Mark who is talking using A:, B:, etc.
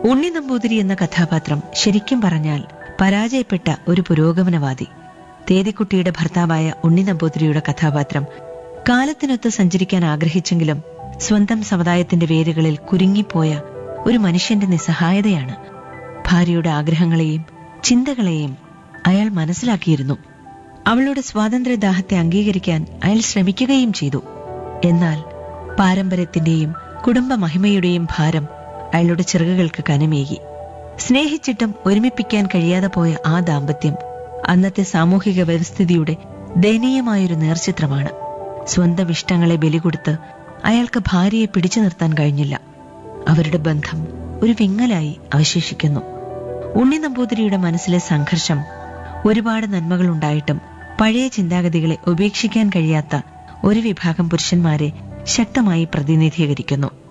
A: ഉണ്ണി നമ്പൂതിരി എന്ന കഥാപാത്രം ശരിക്കും പറഞ്ഞാൽ പരാജയപ്പെട്ട ഒരു പുരോഗമനവാദി തേതിക്കുട്ടിയുടെ ഭർത്താവായ ഉണ്ണി നമ്പൂതിരിയുടെ കഥാപാത്രം കാലത്തിനൊത്ത് സഞ്ചരിക്കാൻ ആഗ്രഹിച്ചെങ്കിലും സ്വന്തം സമുദായത്തിന്റെ വേരുകളിൽ കുരുങ്ങിപ്പോയ ഒരു മനുഷ്യന്റെ നിസ്സഹായതയാണ് ഭാര്യയുടെ ആഗ്രഹങ്ങളെയും ചിന്തകളെയും അയാൾ മനസ്സിലാക്കിയിരുന്നു അവളുടെ സ്വാതന്ത്ര്യദാഹത്തെ അംഗീകരിക്കാൻ അയാൾ ശ്രമിക്കുകയും ചെയ്തു എന്നാൽ പാരമ്പര്യത്തിന്റെയും കുടുംബ മഹിമയുടെയും ഭാരം അയാളുടെ ചിറകുകൾക്ക് കനമേകി സ്നേഹിച്ചിട്ടും ഒരുമിപ്പിക്കാൻ കഴിയാതെ പോയ ആ ദാമ്പത്യം അന്നത്തെ സാമൂഹിക വ്യവസ്ഥിതിയുടെ ദയനീയമായൊരു നേർചിത്രമാണ് സ്വന്തം ഇഷ്ടങ്ങളെ ബലികൊടുത്ത് അയാൾക്ക് ഭാര്യയെ പിടിച്ചു നിർത്താൻ കഴിഞ്ഞില്ല അവരുടെ ബന്ധം ഒരു വിങ്ങലായി അവശേഷിക്കുന്നു ഉണ്ണി നമ്പൂതിരിയുടെ മനസ്സിലെ സംഘർഷം ഒരുപാട് നന്മകൾ ഉണ്ടായിട്ടും പഴയ ചിന്താഗതികളെ ഉപേക്ഷിക്കാൻ കഴിയാത്ത ഒരു വിഭാഗം പുരുഷന്മാരെ ശക്തമായി പ്രതിനിധീകരിക്കുന്നു